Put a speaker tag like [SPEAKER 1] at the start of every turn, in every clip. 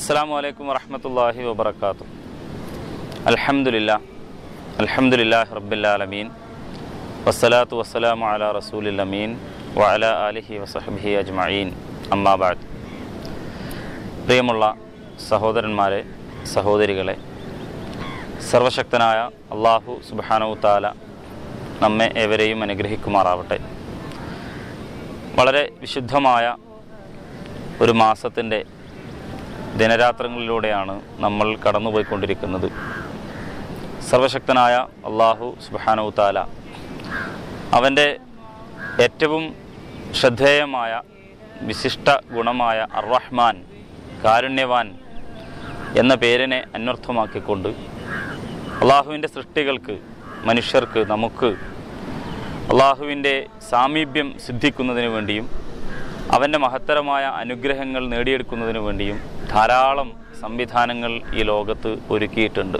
[SPEAKER 1] അസ്സാം വലൈക്കും വറഹമത്തല്ലാഹി വബർക്കാത്തു അൽഹംദുലില്ല അൽഹംദുലില്ലാഹി റബ്ബില്ലാലമീൻ വസ്സലാത്തു വസ്സലാമു അല റസൂലിൽ അമീൻ വഅല ആലിഹി വസഹബിഹി അജ്മഈൻ അമ്മാബാദ് പ്രിയമുള്ള സഹോദരന്മാരെ സഹോദരികളെ സർവശക്തനായ അള്ളാഹു സുബാനവു താല നമ്മെ ഏവരെയും അനുഗ്രഹിക്കുമാറാവട്ടെ വളരെ വിശുദ്ധമായ ഒരു മാസത്തിൻ്റെ ദിനരാത്രങ്ങളിലൂടെയാണ് നമ്മൾ കടന്നുപോയിക്കൊണ്ടിരിക്കുന്നത് സർവശക്തനായ അള്ളാഹു സുബാനു താല അവൻ്റെ ഏറ്റവും ശ്രദ്ധേയമായ വിശിഷ്ട ഗുണമായ അർറഹ്മാൻ കാരുണ്യവാൻ എന്ന പേരിനെ അന്വർത്ഥമാക്കിക്കൊണ്ട് അള്ളാഹുവിൻ്റെ സൃഷ്ടികൾക്ക് മനുഷ്യർക്ക് നമുക്ക് അള്ളാഹുവിൻ്റെ സാമീപ്യം സിദ്ധിക്കുന്നതിന് വേണ്ടിയും അവൻ്റെ മഹത്തരമായ അനുഗ്രഹങ്ങൾ നേടിയെടുക്കുന്നതിന് വേണ്ടിയും ധാരാളം സംവിധാനങ്ങൾ ഈ ലോകത്ത് ഒരുക്കിയിട്ടുണ്ട്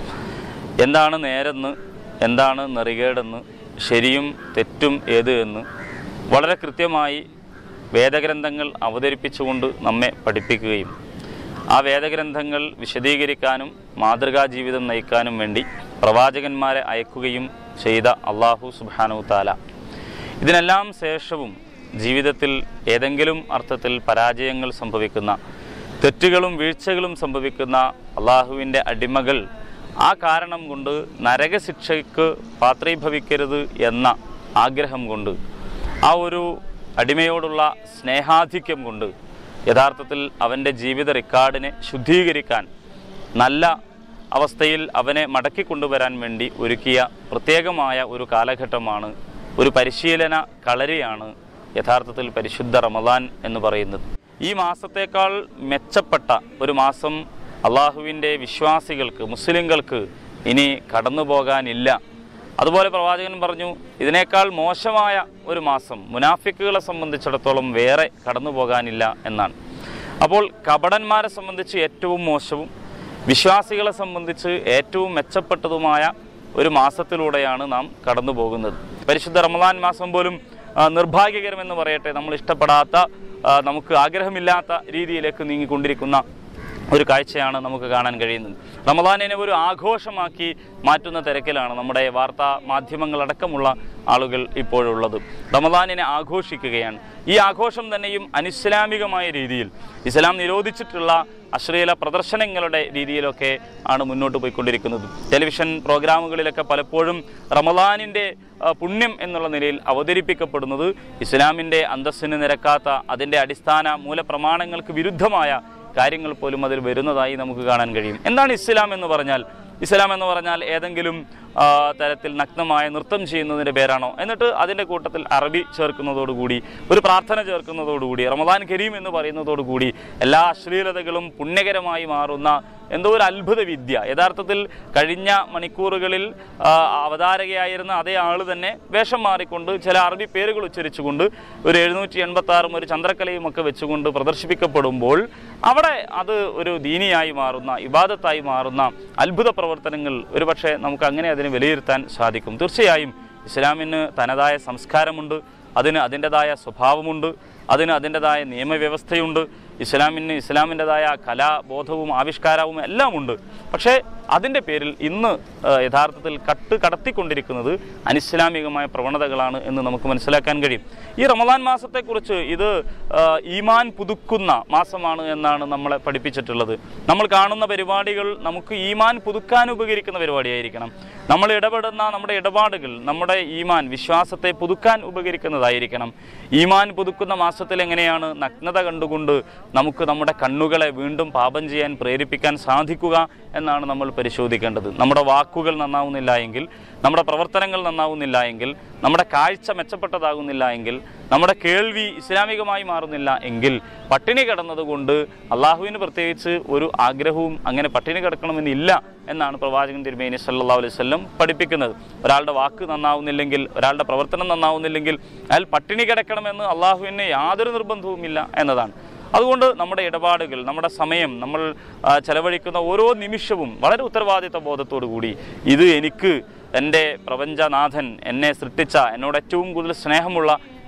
[SPEAKER 1] എന്താണ് നേരെന്ന് എന്താണ് നെറികേടെന്ന് ശരിയും തെറ്റും ഏത് എന്ന് വളരെ കൃത്യമായി വേദഗ്രന്ഥങ്ങൾ അവതരിപ്പിച്ചുകൊണ്ട് നമ്മെ പഠിപ്പിക്കുകയും ആ വേദഗ്രന്ഥങ്ങൾ വിശദീകരിക്കാനും മാതൃകാ ജീവിതം നയിക്കാനും വേണ്ടി പ്രവാചകന്മാരെ അയക്കുകയും ചെയ്ത അള്ളാഹു സുബാനു താല ഇതിനെല്ലാം ശേഷവും ജീവിതത്തിൽ ഏതെങ്കിലും അർത്ഥത്തിൽ പരാജയങ്ങൾ സംഭവിക്കുന്ന തെറ്റുകളും വീഴ്ചകളും സംഭവിക്കുന്ന അള്ളാഹുവിൻ്റെ അടിമകൾ ആ കാരണം കൊണ്ട് നരകശിക്ഷയ്ക്ക് പാത്രീഭവിക്കരുത് എന്ന ആഗ്രഹം കൊണ്ട് ആ ഒരു അടിമയോടുള്ള സ്നേഹാധിക്യം കൊണ്ട് യഥാർത്ഥത്തിൽ അവൻ്റെ ജീവിത റെക്കോർഡിനെ ശുദ്ധീകരിക്കാൻ നല്ല അവസ്ഥയിൽ അവനെ മടക്കി കൊണ്ടുവരാൻ വേണ്ടി ഒരുക്കിയ പ്രത്യേകമായ ഒരു കാലഘട്ടമാണ് ഒരു പരിശീലന കളരിയാണ് യഥാർത്ഥത്തിൽ പരിശുദ്ധ റമദാൻ എന്ന് പറയുന്നത് ഈ മാസത്തേക്കാൾ മെച്ചപ്പെട്ട ഒരു മാസം അള്ളാഹുവിൻ്റെ വിശ്വാസികൾക്ക് മുസ്ലിങ്ങൾക്ക് ഇനി കടന്നു പോകാനില്ല അതുപോലെ പ്രവാചകൻ പറഞ്ഞു ഇതിനേക്കാൾ മോശമായ ഒരു മാസം മുനാഫിക്കുകളെ സംബന്ധിച്ചിടത്തോളം വേറെ കടന്നു പോകാനില്ല എന്നാണ് അപ്പോൾ കപടന്മാരെ സംബന്ധിച്ച് ഏറ്റവും മോശവും വിശ്വാസികളെ സംബന്ധിച്ച് ഏറ്റവും മെച്ചപ്പെട്ടതുമായ ഒരു മാസത്തിലൂടെയാണ് നാം കടന്നു പോകുന്നത് പരിശുദ്ധ റമദാൻ മാസം പോലും ആ, നിർഭാഗ്യകരമെന്ന് പറയട്ടെ നമ്മൾ ഇഷ്ടപ്പെടാത്ത ആ, നമുക്ക് ആഗ്രഹമില്ലാത്ത രീതിയിലേക്ക് നീങ്ങിക്കൊണ്ടിരിക്കുന്ന ഒരു കാഴ്ചയാണ് നമുക്ക് കാണാൻ കഴിയുന്നത് റമദാനിനെ ഒരു ആഘോഷമാക്കി മാറ്റുന്ന തിരക്കിലാണ് നമ്മുടെ വാർത്താ മാധ്യമങ്ങളടക്കമുള്ള ആളുകൾ ഇപ്പോഴുള്ളത് റമദാനിനെ ആഘോഷിക്കുകയാണ് ഈ ആഘോഷം തന്നെയും അനിസ്ലാമികമായ രീതിയിൽ ഇസ്ലാം നിരോധിച്ചിട്ടുള്ള അശ്ലീല പ്രദർശനങ്ങളുടെ രീതിയിലൊക്കെ ആണ് മുന്നോട്ട് പോയിക്കൊണ്ടിരിക്കുന്നത് ടെലിവിഷൻ പ്രോഗ്രാമുകളിലൊക്കെ പലപ്പോഴും റമദാനിൻ്റെ ആ, പുണ്യം എന്നുള്ള നിലയിൽ അവതരിപ്പിക്കപ്പെടുന്നത് ഇസ്ലാമിൻ്റെ അന്തസ്സിന് നിരക്കാത്ത അതിൻ്റെ അടിസ്ഥാന മൂലപ്രമാണങ്ങൾക്ക് വിരുദ്ധമായ കാര്യങ്ങൾ പോലും അതിൽ വരുന്നതായി നമുക്ക് കാണാൻ കഴിയും എന്താണ് ഇസ്ലാം എന്ന് പറഞ്ഞാൽ ഇസ്ലാം എന്ന് പറഞ്ഞാൽ ഏതെങ്കിലും ആ, തരത്തിൽ നഗ്നമായ നൃത്തം ചെയ്യുന്നതിൻ്റെ പേരാണോ എന്നിട്ട് അതിൻ്റെ കൂട്ടത്തിൽ അറബി ചേർക്കുന്നതോടുകൂടി ഒരു പ്രാർത്ഥന ചേർക്കുന്നതോടുകൂടി റമദാൻ കരീം എന്ന് പറയുന്നതോടുകൂടി എല്ലാ അശ്ലീലതകളും പുണ്യകരമായി മാറുന്ന എന്തോ ഒരു അത്ഭുത വിദ്യ യഥാർത്ഥത്തിൽ കഴിഞ്ഞ മണിക്കൂറുകളിൽ ആ, അവതാരകയായിരുന്ന അതേ ആൾ തന്നെ വേഷം മാറിക്കൊണ്ട് ചില അറബി പേരുകൾ ഉച്ചരിച്ചുകൊണ്ട് ഒരു എഴുന്നൂറ്റി എൺപത്തി ആറും ഒരു ചന്ദ്രക്കലയും ഒക്കെ വെച്ചുകൊണ്ട് പ്രദർശിപ്പിക്കപ്പെടുമ്പോൾ അവിടെ അത് ഒരു ദീനിയായി മാറുന്ന ഇബാദത്തായി മാറുന്ന അത്ഭുത പ്രവർത്തനങ്ങൾ ഒരുപക്ഷെ നമുക്ക് അങ്ങനെ അതിനെ വിലയിരുത്താൻ സാധിക്കും തീർച്ചയായും ഇസ്ലാമിന് തനതായ സംസ്കാരമുണ്ട് അതിന് അതിൻ്റെതായ സ്വഭാവമുണ്ട് അതിന് അതിൻ്റെതായ നിയമവ്യവസ്ഥയുണ്ട് ഇസ്ലാമിന് ഇസ്ലാമിൻ്റെതായ കലാബോധവും ആവിഷ്കാരവും എല്ലാം ഉണ്ട് പക്ഷേ അതിൻ്റെ പേരിൽ ഇന്ന് ആ, യഥാർത്ഥത്തിൽ കട്ട് കടത്തിക്കൊണ്ടിരിക്കുന്നത് അനിസ്ലാമികമായ പ്രവണതകളാണ് എന്ന് നമുക്ക് മനസ്സിലാക്കാൻ കഴിയും ഈ റമദാൻ മാസത്തെക്കുറിച്ച് ഇത് ആ, ഈമാൻ പുതുക്കുന്ന മാസമാണ് എന്നാണ് നമ്മളെ പഠിപ്പിച്ചിട്ടുള്ളത് നമ്മൾ കാണുന്ന പരിപാടികൾ നമുക്ക് ഈമാൻ പുതുക്കാൻ ഉപകരിക്കുന്ന പരിപാടിയായിരിക്കണം നമ്മൾ ഇടപെടുന്ന നമ്മുടെ ഇടപാടുകൾ നമ്മുടെ ഈമാൻ വിശ്വാസത്തെ പുതുക്കാൻ ഉപകരിക്കുന്നതായിരിക്കണം ഈമാൻ പുതുക്കുന്ന മാസത്തിൽ എങ്ങനെയാണ് നഗ്നത കണ്ടുകൊണ്ട് നമുക്ക് നമ്മുടെ കണ്ണുകളെ വീണ്ടും പാപം ചെയ്യാൻ പ്രേരിപ്പിക്കാൻ സാധിക്കുക എന്നാണ് നമ്മൾ പരിശോധിക്കേണ്ടത് നമ്മുടെ വാക്കുകൾ നന്നാവുന്നില്ല എങ്കിൽ നമ്മുടെ പ്രവർത്തനങ്ങൾ നന്നാവുന്നില്ല എങ്കിൽ നമ്മുടെ കാഴ്ച മെച്ചപ്പെട്ടതാകുന്നില്ല എങ്കിൽ നമ്മുടെ കേൾവി ഇസ്ലാമികമായി മാറുന്നില്ല എങ്കിൽ പട്ടിണി കിടന്നതുകൊണ്ട് അള്ളാഹുവിന് പ്രത്യേകിച്ച് ഒരു ആഗ്രഹവും അങ്ങനെ പട്ടിണി കിടക്കണമെന്നില്ല എന്നാണ് പ്രവാചകൻ തിരുമേനി സല്ലാ അലൈഹി വല്ലം പഠിപ്പിക്കുന്നത് ഒരാളുടെ വാക്ക് നന്നാവുന്നില്ലെങ്കിൽ ഒരാളുടെ പ്രവർത്തനം നന്നാവുന്നില്ലെങ്കിൽ അയാൾ പട്ടിണി കിടക്കണമെന്ന് അള്ളാഹുവിന് യാതൊരു നിർബന്ധവുമില്ല എന്നതാണ് അതുകൊണ്ട് നമ്മുടെ ഇടപാടുകൾ നമ്മുടെ സമയം നമ്മൾ ആ, ചെലവഴിക്കുന്ന ഓരോ നിമിഷവും വളരെ ഉത്തരവാദിത്ത ബോധത്തോടു കൂടി ഇത് എനിക്ക് എൻ്റെ പ്രപഞ്ചനാഥൻ എന്നെ സൃഷ്ടിച്ച എന്നോട് ഏറ്റവും കൂടുതൽ സ്നേഹമുള്ള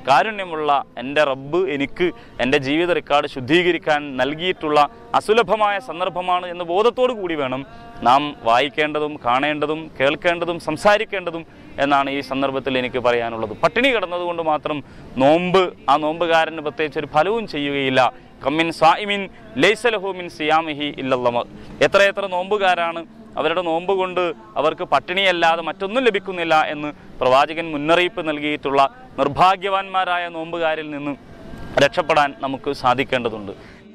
[SPEAKER 1] കാരുണ്യമുള്ള എൻ്റെ റബ്ബ് എനിക്ക് എൻ്റെ ജീവിത റെക്കോർഡ് ശുദ്ധീകരിക്കാൻ നൽകിയിട്ടുള്ള അസുലഭമായ സന്ദർഭമാണ് എന്ന ബോധത്തോടു കൂടി വേണം നാം വായിക്കേണ്ടതും കാണേണ്ടതും കേൾക്കേണ്ടതും സംസാരിക്കേണ്ടതും എന്നാണ് ഈ സന്ദർഭത്തിൽ എനിക്ക് പറയാനുള്ളത് പട്ടിണി കിടന്നതുകൊണ്ട് മാത്രം നോമ്പ് ആ നോമ്പുകാരന് പ്രത്യേകിച്ച് ഒരു ഫലവും ചെയ്യുകയില്ല കമ്മിൻ സ്വായിമിൻ ലൈസലഹുമിൻ സിയാമിഹി ഇല്ലല്ലമ എത്രയെത്ര നോമ്പുകാരാണ് അവരുടെ നോമ്പ് കൊണ്ട് അവർക്ക് പട്ടിണിയല്ലാതെ മറ്റൊന്നും ലഭിക്കുന്നില്ല എന്ന് പ്രവാചകൻ മുന്നറിയിപ്പ് നൽകിയിട്ടുള്ള നിർഭാഗ്യവാന്മാരായ നോമ്പുകാരിൽ നിന്ന് രക്ഷപ്പെടാൻ നമുക്ക് സാധിക്കേണ്ടതുണ്ട്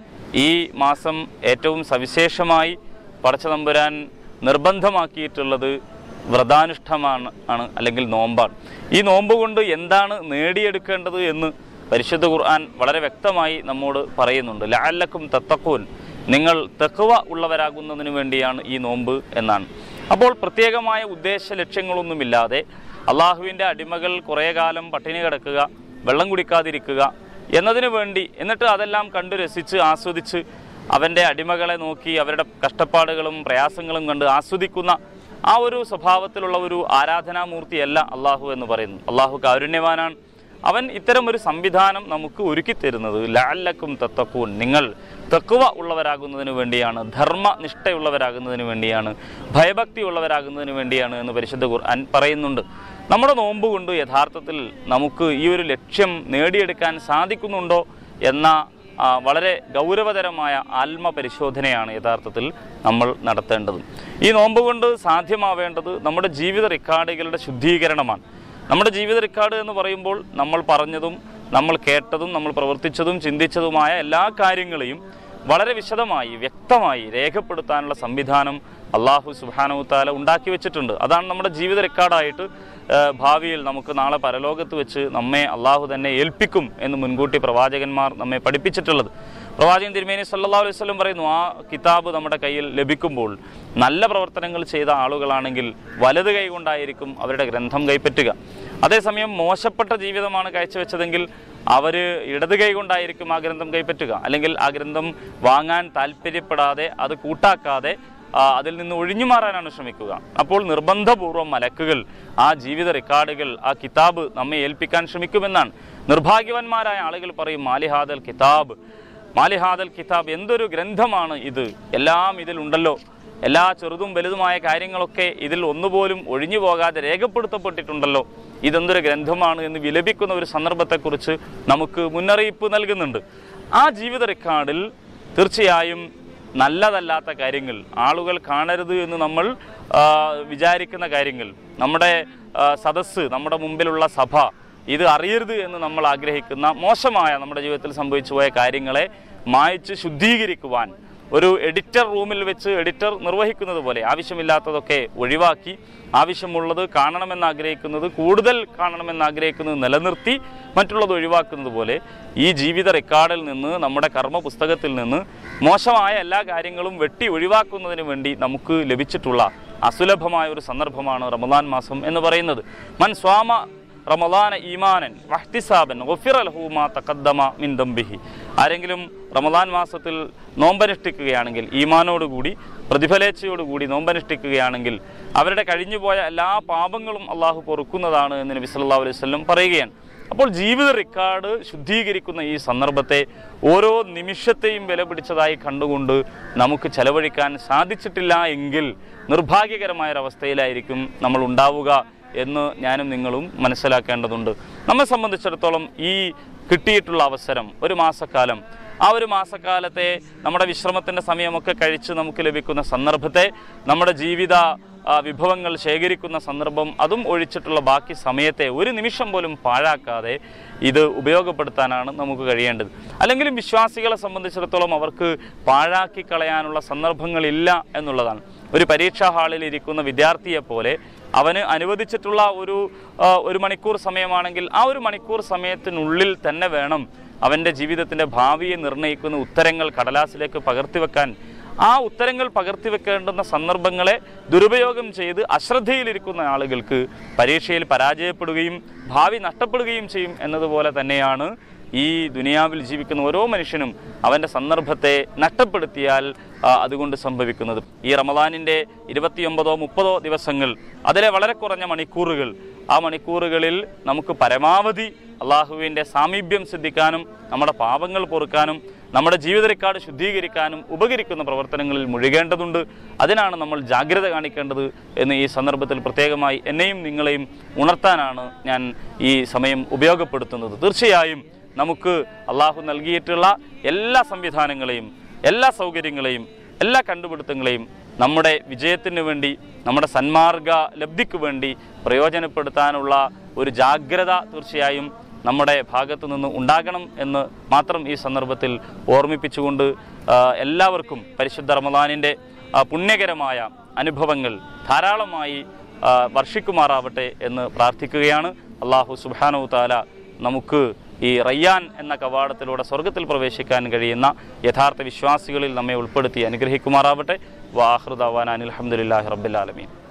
[SPEAKER 1] ഈ മാസം ഏറ്റവും സവിശേഷമായി പടച്ചതമ്പുരാൻ നിർബന്ധമാക്കിയിട്ടുള്ളത് വ്രതാനുഷ്ഠമാണ് ആണ് അല്ലെങ്കിൽ നോമ്പാണ് ഈ നോമ്പ് കൊണ്ട് എന്താണ് നേടിയെടുക്കേണ്ടത് എന്ന് പരിശുദ്ധ ഖുർആൻ വളരെ വ്യക്തമായി നമ്മോട് പറയുന്നുണ്ട് ലാലക്കും തത്തക്കൂൻ നിങ്ങൾ തെക്കുവ ഉള്ളവരാകുന്നതിന് വേണ്ടിയാണ് ഈ നോമ്പ് എന്നാണ് അപ്പോൾ പ്രത്യേകമായ ഉദ്ദേശ ലക്ഷ്യങ്ങളൊന്നുമില്ലാതെ അള്ളാഹുവിൻ്റെ അടിമകൾ കുറേ കാലം പട്ടിണി കിടക്കുക വെള്ളം കുടിക്കാതിരിക്കുക എന്നതിനു വേണ്ടി എന്നിട്ട് അതെല്ലാം കണ്ടു രസിച്ച് ആസ്വദിച്ച് അവൻ്റെ അടിമകളെ നോക്കി അവരുടെ കഷ്ടപ്പാടുകളും പ്രയാസങ്ങളും കണ്ട് ആസ്വദിക്കുന്ന ആ ഒരു സ്വഭാവത്തിലുള്ള ഒരു ആരാധനാമൂർത്തിയല്ല അള്ളാഹു എന്ന് പറയുന്നു അള്ളാഹു കാരുണ്യവാനാണ് അവൻ ഇത്തരം ഒരു സംവിധാനം നമുക്ക് ഒരുക്കി തരുന്നത് ലാലക്കും തത്തക്കൂൻ നിങ്ങൾ തക്കുവ ഉള്ളവരാകുന്നതിന് വേണ്ടിയാണ് ധർമ്മനിഷ്ഠയുള്ളവരാകുന്നതിന് വേണ്ടിയാണ് ഭയഭക്തി ഉള്ളവരാകുന്നതിന് വേണ്ടിയാണ് എന്ന് പരിശുദ്ധ ഖുർആൻ പറയുന്നുണ്ട് നമ്മുടെ നോമ്പ് കൊണ്ട് യഥാർത്ഥത്തിൽ നമുക്ക് ഈ ഒരു ലക്ഷ്യം നേടിയെടുക്കാൻ സാധിക്കുന്നുണ്ടോ എന്ന ആ, വളരെ ഗൗരവതരമായ ആത്മപരിശോധനയാണ് യഥാർത്ഥത്തിൽ നമ്മൾ നടത്തേണ്ടത് ഈ നോമ്പ് കൊണ്ട് സാധ്യമാവേണ്ടത് നമ്മുടെ ജീവിത റെക്കോർഡുകളുടെ ശുദ്ധീകരണമാണ് നമ്മുടെ ജീവിത റെക്കോർഡ് എന്ന് പറയുമ്പോൾ നമ്മൾ പറഞ്ഞതും നമ്മൾ കേട്ടതും നമ്മൾ പ്രവർത്തിച്ചതും ചിന്തിച്ചതുമായ എല്ലാ കാര്യങ്ങളെയും വളരെ വിശദമായി വ്യക്തമായി രേഖപ്പെടുത്താനുള്ള സംവിധാനം അള്ളാഹു സുബാനു താല ഉണ്ടാക്കി വെച്ചിട്ടുണ്ട് അതാണ് നമ്മുടെ ജീവിത റെക്കോർഡായിട്ട് ആ, ഭാവിയിൽ നമുക്ക് നാളെ പരലോകത്ത് വെച്ച് നമ്മെ അള്ളാഹു തന്നെ ഏൽപ്പിക്കും എന്ന് മുൻകൂട്ടി പ്രവാചകന്മാർ നമ്മെ പഠിപ്പിച്ചിട്ടുള്ളത് പ്രവാചകൻ തിരുമേനി സല്ലല്ലാഹു അലൈഹി വസല്ലം പറയുന്നു ആ കിതാബ് നമ്മുടെ കയ്യിൽ ലഭിക്കുമ്പോൾ നല്ല പ്രവർത്തനങ്ങൾ ചെയ്ത ആളുകളാണെങ്കിൽ വലത് കൈ കൊണ്ടായിരിക്കും അവരുടെ ഗ്രന്ഥം കൈപ്പറ്റുക അതേസമയം മോശപ്പെട്ട ജീവിതമാണ് കാഴ്ചവെച്ചതെങ്കിൽ അവർ ഇടത് കൈ കൊണ്ടായിരിക്കും ആ ഗ്രന്ഥം കൈപ്പറ്റുക അല്ലെങ്കിൽ ആ ഗ്രന്ഥം വാങ്ങാൻ താല്പര്യപ്പെടാതെ അത് കൂട്ടാക്കാതെ ആ, അതിൽ നിന്ന് ഒഴിഞ്ഞു മാറാനാണ് ശ്രമിക്കുക അപ്പോൾ നിർബന്ധപൂർവ്വം മലക്കുകൾ ആ ജീവിത റെക്കോർഡുകൾ ആ കിതാബ് നമ്മെ ഏൽപ്പിക്കാൻ ശ്രമിക്കുമെന്നാണ് നിർഭാഗ്യവന്മാരായ ആളുകൾ പറയും മാലിഹാദൽ കിതാബ് മാലിഹാദൽ കിതാബ് എന്തൊരു ഗ്രന്ഥമാണ് ഇത് എല്ലാം ഇതിലുണ്ടല്ലോ എല്ലാ ചെറുതും വലുതുമായ കാര്യങ്ങളൊക്കെ ഇതിൽ ഒന്നുപോലും ഒഴിഞ്ഞു പോകാതെ രേഖപ്പെടുത്തപ്പെട്ടിട്ടുണ്ടല്ലോ ഇതെന്തൊരു ഗ്രന്ഥമാണ് എന്ന് വിലപിക്കുന്ന ഒരു സന്ദർഭത്തെക്കുറിച്ച് നമുക്ക് മുന്നറിയിപ്പ് നൽകുന്നുണ്ട് ആ ജീവിത റെക്കോർഡിൽ തീർച്ചയായും നല്ലതല്ലാത്ത കാര്യങ്ങൾ ആളുകൾ കാണരുത് എന്ന് നമ്മൾ ആ, വിചാരിക്കുന്ന കാര്യങ്ങൾ നമ്മുടെ ആ, സദസ്സ് നമ്മുടെ മുമ്പിലുള്ള സഭ ഇത് അറിയരുത് എന്ന് നമ്മൾ ആഗ്രഹിക്കുന്ന മോശമായ നമ്മുടെ ജീവിതത്തിൽ സംഭവിച്ചു പോയ കാര്യങ്ങളെ മായ്ച്ച് ശുദ്ധീകരിക്കുവാൻ ഒരു എഡിറ്റർ റൂമിൽ വെച്ച് എഡിറ്റർ നിർവഹിക്കുന്നത് പോലെ ആവശ്യമില്ലാത്തതൊക്കെ ഒഴിവാക്കി ആവശ്യമുള്ളത് കാണണമെന്ന് ആഗ്രഹിക്കുന്നത് കൂടുതൽ കാണണമെന്ന് ആഗ്രഹിക്കുന്നത് നിലനിർത്തി മറ്റുള്ളത് ഒഴിവാക്കുന്നത് പോലെ ഈ ജീവിത റെക്കോർഡിൽ നിന്ന് നമ്മുടെ കർമ്മ പുസ്തകത്തിൽ നിന്ന് മോശമായ എല്ലാ കാര്യങ്ങളും വെട്ടി ഒഴിവാക്കുന്നതിന് വേണ്ടി നമുക്ക് ലഭിച്ചിട്ടുള്ള അസുലഭമായ ഒരു സന്ദർഭമാണ് റമദാൻ മാസം എന്ന് പറയുന്നത് മൻ സ്വാമ റമദാന ഈമാനൻ വഹ്തിസാബൻ ഗുഫിറ ലഹു മാ തഖദ്ദമ മിൻ ദംബിഹി ആരെങ്കിലും റമദാൻ മാസത്തിൽ നോമ്പനുഷ്ഠിക്കുകയാണെങ്കിൽ ഈമാനോടുകൂടി പ്രതിഫലേച്ഛയോടുകൂടി നോമ്പനുഷ്ഠിക്കുകയാണെങ്കിൽ അവരുടെ കഴിഞ്ഞുപോയ എല്ലാ പാപങ്ങളും അള്ളാഹു പൊറുക്കുന്നതാണ് എന്ന് നബി സല്ലല്ലാഹു അലൈഹി വസല്ലം പറയുകയാണ് അപ്പോൾ ജീവിത റെക്കോർഡ് ശുദ്ധീകരിക്കുന്ന ഈ സന്ദർഭത്തെ ഓരോ നിമിഷത്തെയും വില പിടിച്ചതായി കണ്ടുകൊണ്ട് നമുക്ക് ചെലവഴിക്കാൻ സാധിച്ചിട്ടില്ല എങ്കിൽ നിർഭാഗ്യകരമായ ഒരവസ്ഥയിലായിരിക്കും നമ്മൾ ഉണ്ടാവുക എന്ന് ഞാനും നിങ്ങളും മനസ്സിലാക്കേണ്ടതുണ്ട് നമ്മെ സംബന്ധിച്ചിടത്തോളം ഈ കിട്ടിയിട്ടുള്ള അവസരം ഒരു മാസക്കാലം ആ ഒരു മാസക്കാലത്തെ നമ്മുടെ വിശ്രമത്തിൻ്റെ സമയമൊക്കെ കഴിച്ച് നമുക്ക് ലഭിക്കുന്ന സന്ദർഭത്തെ നമ്മുടെ ജീവിത ആ, വിഭവങ്ങൾ ശേഖരിക്കുന്ന സന്ദർഭം അതും ഒഴിച്ചിട്ടുള്ള ബാക്കി സമയത്തെ ഒരു നിമിഷം പോലും പാഴാക്കാതെ ഇത് ഉപയോഗപ്പെടുത്താനാണ് നമുക്ക് കഴിയേണ്ടത് അല്ലെങ്കിലും വിശ്വാസികളെ സംബന്ധിച്ചിടത്തോളം അവർക്ക് പാഴാക്കി കളയാനുള്ള സന്ദർഭങ്ങളില്ല എന്നുള്ളതാണ് ഒരു പരീക്ഷാ ഹാളിൽ ഇരിക്കുന്ന വിദ്യാർത്ഥിയെ പോലെ അവന് അനുവദിച്ചിട്ടുള്ള ഒരു ആ, ഒരു മണിക്കൂർ സമയമാണെങ്കിൽ ആ ഒരു മണിക്കൂർ സമയത്തിനുള്ളിൽ തന്നെ വേണം അവൻ്റെ ജീവിതത്തിൻ്റെ ഭാവിയെ നിർണ്ണയിക്കുന്ന ഉത്തരങ്ങൾ കടലാസിലേക്ക് പകർത്തിവെക്കാൻ ആ ഉത്തരങ്ങൾ പകർത്തിവെക്കേണ്ടുന്ന സന്ദർഭങ്ങളെ ദുരുപയോഗം ചെയ്ത് അശ്രദ്ധയിലിരിക്കുന്ന ആളുകൾക്ക് പരീക്ഷയിൽ പരാജയപ്പെടുകയും ഭാവി നഷ്ടപ്പെടുകയും ചെയ്യും എന്നതുപോലെ തന്നെയാണ് ഈ ദുനിയാവിൽ ജീവിക്കുന്ന ഓരോ മനുഷ്യനും അവൻ്റെ സന്ദർഭത്തെ നഷ്ടപ്പെടുത്തിയാൽ ആ, അതുകൊണ്ട് സംഭവിക്കുന്നത് ഈ റമദാനിൻ്റെ ഇരുപത്തിയൊമ്പതോ മുപ്പതോ ദിവസങ്ങൾ അതിലെ വളരെ കുറഞ്ഞ മണിക്കൂറുകൾ ആ മണിക്കൂറുകളിൽ നമുക്ക് പരമാവധി അള്ളാഹുവിൻ്റെ സാമീപ്യം സിദ്ധിക്കാനും നമ്മുടെ പാപങ്ങൾ പൊറുക്കാനും നമ്മുടെ ജീവിത റെക്കാർഡ് ശുദ്ധീകരിക്കാനും ഉപകരിക്കുന്ന പ്രവർത്തനങ്ങളിൽ മുഴുകേണ്ടതുണ്ട് അതിനാണ് നമ്മൾ ജാഗ്രത കാണിക്കേണ്ടത് എന്ന് ഈ സന്ദർഭത്തിൽ പ്രത്യേകമായി എന്നെയും നിങ്ങളെയും ഉണർത്താനാണ് ഞാൻ ഈ സമയം ഉപയോഗപ്പെടുത്തുന്നത് തീർച്ചയായും നമുക്ക് അള്ളാഹു നൽകിയിട്ടുള്ള എല്ലാ സംവിധാനങ്ങളെയും എല്ലാ സൗകര്യങ്ങളെയും എല്ലാ കണ്ടുപിടുത്തങ്ങളെയും നമ്മുടെ വിജയത്തിന് വേണ്ടി നമ്മുടെ സന്മാർഗ ലബ്ധിക്ക് വേണ്ടി പ്രയോജനപ്പെടുത്താനുള്ള ഒരു ജാഗ്രത തീർച്ചയായും നമ്മുടെ ഭാഗത്തു നിന്ന് ഉണ്ടാകണം എന്ന് മാത്രം ഈ സന്ദർഭത്തിൽ ഓർമ്മിപ്പിച്ചുകൊണ്ട് ആ, എല്ലാവർക്കും പരിശുദ്ധ റമദാനിൻ്റെ ആ, പുണ്യകരമായ അനുഭവങ്ങൾ ധാരാളമായി ആ, വർഷിക്കുമാറാവട്ടെ എന്ന് പ്രാർത്ഥിക്കുകയാണ് അള്ളാഹു സുബാനു താല നമുക്ക് ഈ റയ്യാൻ എന്ന കവാടത്തിലൂടെ സ്വർഗത്തിൽ പ്രവേശിക്കാൻ കഴിയുന്ന യഥാർത്ഥ വിശ്വാസികളിൽ നമ്മെ ഉൾപ്പെടുത്തി അനുഗ്രഹിക്കുമാറാവട്ടെ വാഹൃദാൻ അനിൽഹമുല്ലാഹി റബ്ബുലാലമീൻ